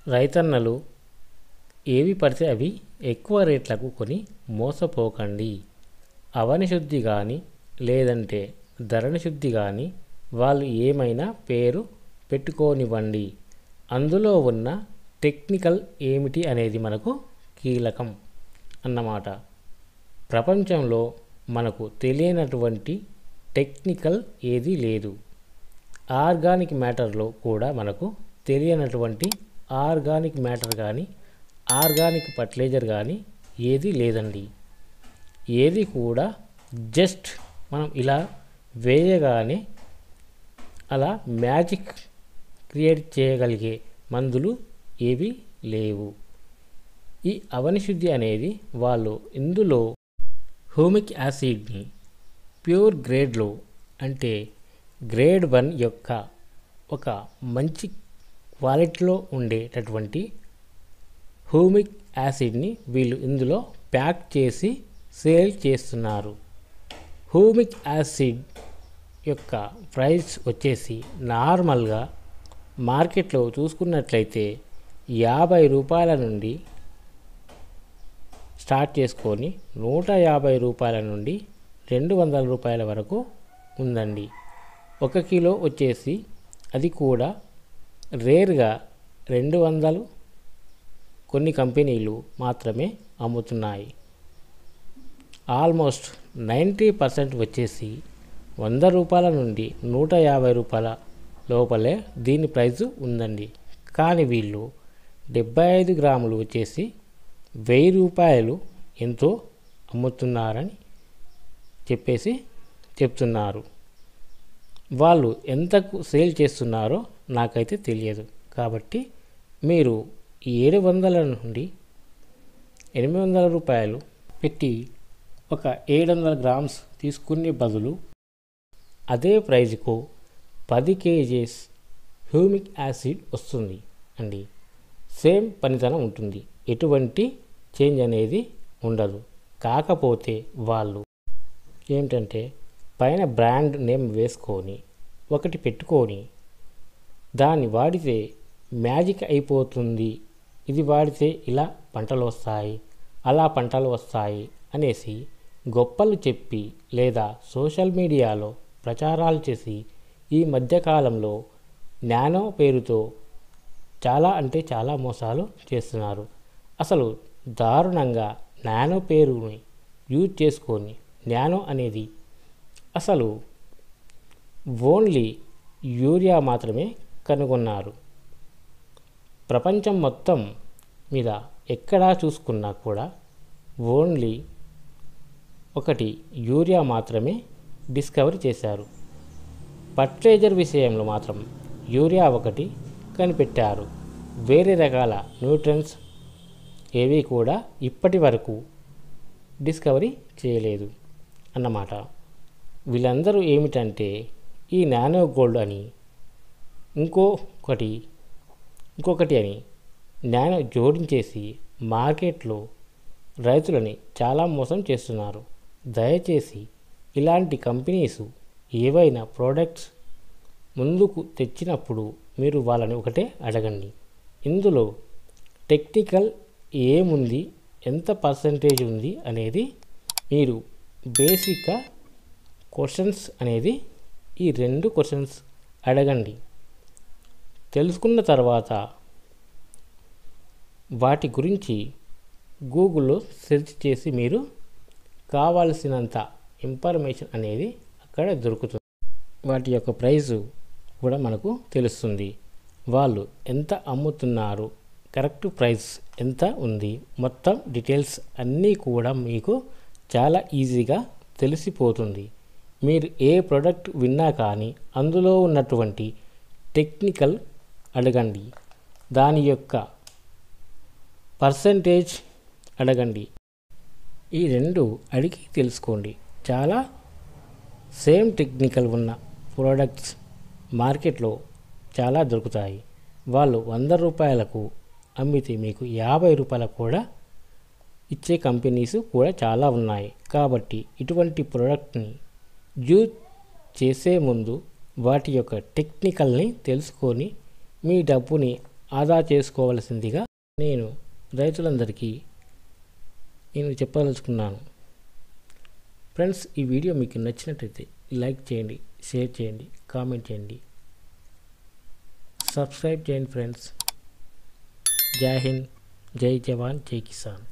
రైతన్నలు ఏవి పడితే అవి ఎక్కువ రేట్లకు కొని మోసపోకండి అవని శుద్ధి కానీ లేదంటే ధరణి శుద్ధి కానీ వాళ్ళు ఏమైనా పేరు పెట్టుకోనివ్వండి అందులో ఉన్న టెక్నికల్ ఏమిటి అనేది మనకు కీలకం అన్నమాట ప్రపంచంలో మనకు తెలియనటువంటి టెక్నికల్ ఏదీ లేదు ఆర్గానిక్ మ్యాటర్లో కూడా మనకు తెలియనటువంటి ఆర్గానిక్ మ్యాటర్ కానీ ఆర్గానిక్ ఫర్టిలైజర్ కానీ ఏది లేదండి ఏది కూడా జస్ట్ మనం ఇలా వేయగానే అలా మ్యాజిక్ క్రియేట్ చేయగలిగే మందులు ఏవి లేవు ఈ అవనిశుద్ధి అనేది వాళ్ళు ఇందులో హ్యూమిక్ యాసిడ్ని ప్యూర్ గ్రేడ్లో అంటే గ్రేడ్ వన్ యొక్క ఒక మంచి క్వాలిటీలో ఉండేటటువంటి హ్యూమిక్ యాసిడ్ని వీళ్ళు ఇందులో ప్యాక్ చేసి సేల్ చేస్తున్నారు హ్యూమిక్ యాసిడ్ యొక్క ప్రైస్ వచ్చేసి నార్మల్గా మార్కెట్లో చూసుకున్నట్లయితే యాభై రూపాయల నుండి స్టార్ట్ చేసుకొని నూట యాభై రూపాయల నుండి రెండు వందల రూపాయల వరకు ఉందండి ఒక కిలో వచ్చేసి అది కూడా రేర్గా రెండు వందలు కొన్ని కంపెనీలు మాత్రమే అమ్ముతున్నాయి ఆల్మోస్ట్ నైంటీ పర్సెంట్ వచ్చేసి వంద రూపాయల నుండి నూట యాభై రూపాయల లోపలే దీని ప్రైజు ఉందండి కానీ వీళ్ళు డెబ్బై ఐదు గ్రాములు వచ్చేసి వెయ్యి రూపాయలు ఎంతో అమ్ముతున్నారని చెప్పేసి చెప్తున్నారు వాళ్ళు ఎంతకు సేల్ చేస్తున్నారో నాకైతే తెలియదు కాబట్టి మీరు ఈ ఏడు వందల నుండి ఎనిమిది వందల రూపాయలు పెట్టి ఒక ఏడు వందల గ్రామ్స్ తీసుకునే బదులు అదే ప్రైజ్కు పది కేజీస్ హ్యూమిక్ యాసిడ్ వస్తుంది అండి సేమ్ పనితనం ఉంటుంది ఎటువంటి చేంజ్ అనేది ఉండదు కాకపోతే వాళ్ళు ఏంటంటే పైన బ్రాండ్ నేమ్ వేసుకొని ఒకటి పెట్టుకొని దాన్ని వాడితే మ్యాజిక్ అయిపోతుంది ఇది వాడితే ఇలా పంటలు వస్తాయి అలా పంటలు వస్తాయి అనేసి గొప్పలు చెప్పి లేదా సోషల్ మీడియాలో ప్రచారాలు చేసి ఈ మధ్యకాలంలో నానో పేరుతో చాలా అంటే చాలా మోసాలు చేస్తున్నారు అసలు దారుణంగా నానో పేరుని యూజ్ చేసుకొని నానో అనేది అసలు ఓన్లీ యూరియా మాత్రమే కనుగొన్నారు ప్రపంచం మొత్తం మీద ఎక్కడా చూసుకున్నా కూడా ఓన్లీ ఒకటి యూరియా మాత్రమే డిస్కవర్ చేశారు ఫర్టిలైజర్ విషయంలో మాత్రం యూరియా ఒకటి కనిపెట్టారు వేరే రకాల న్యూట్రన్స్ ఏవి కూడా ఇప్పటి వరకు డిస్కవరీ చేయలేదు అన్నమాట వీళ్ళందరూ ఏమిటంటే ఈ నానో గోల్డ్ అని ఇంకొకటి ఇంకొకటి అని నానో జోడించేసి మార్కెట్లో రైతులని చాలా మోసం చేస్తున్నారు దయచేసి ఇలాంటి కంపెనీస్ ఏవైనా ప్రోడక్ట్స్ ముందుకు తెచ్చినప్పుడు మీరు వాళ్ళని ఒకటే అడగండి ఇందులో టెక్నికల్ ఏముంది ఎంత పర్సంటేజ్ ఉంది అనేది మీరు బేసిక్గా క్వశ్చన్స్ అనేది ఈ రెండు క్వశ్చన్స్ అడగండి తెలుసుకున్న తర్వాత వాటి గురించి గూగుల్లో సెర్చ్ చేసి మీరు కావాల్సినంత ఇన్ఫర్మేషన్ అనేది అక్కడ దొరుకుతుంది వాటి యొక్క ప్రైజు కూడా మనకు తెలుస్తుంది వాళ్ళు ఎంత అమ్ముతున్నారు కరెక్ట్ ప్రైస్ ఎంత ఉంది మొత్తం డీటెయిల్స్ అన్నీ కూడా మీకు చాలా ఈజీగా తెలిసిపోతుంది మీరు ఏ ప్రోడక్ట్ విన్నా కానీ అందులో ఉన్నటువంటి టెక్నికల్ అడగండి దాని యొక్క పర్సంటేజ్ అడగండి ఈ రెండు అడిగి తెలుసుకోండి చాలా సేమ్ టెక్నికల్ ఉన్న ప్రోడక్ట్స్ మార్కెట్లో చాలా దొరుకుతాయి వాళ్ళు వంద రూపాయలకు అమ్మితే మీకు యాభై రూపాయలకు కూడా ఇచ్చే కంపెనీస్ కూడా చాలా ఉన్నాయి కాబట్టి ఇటువంటి ప్రోడక్ట్ని యూజ్ చేసే ముందు వాటి యొక్క టెక్నికల్ని తెలుసుకొని మీ డబ్బుని ఆదా చేసుకోవలసిందిగా నేను రైతులందరికీ నేను చెప్పదలుచుకున్నాను ఫ్రెండ్స్ ఈ వీడియో మీకు నచ్చినట్లయితే లైక్ చేయండి షేర్ చేయండి కామెంట్ చేయండి సబ్స్క్రైబ్ చేయండి ఫ్రెండ్స్ జై హింద్ జై జవాన్ జై కిసాన్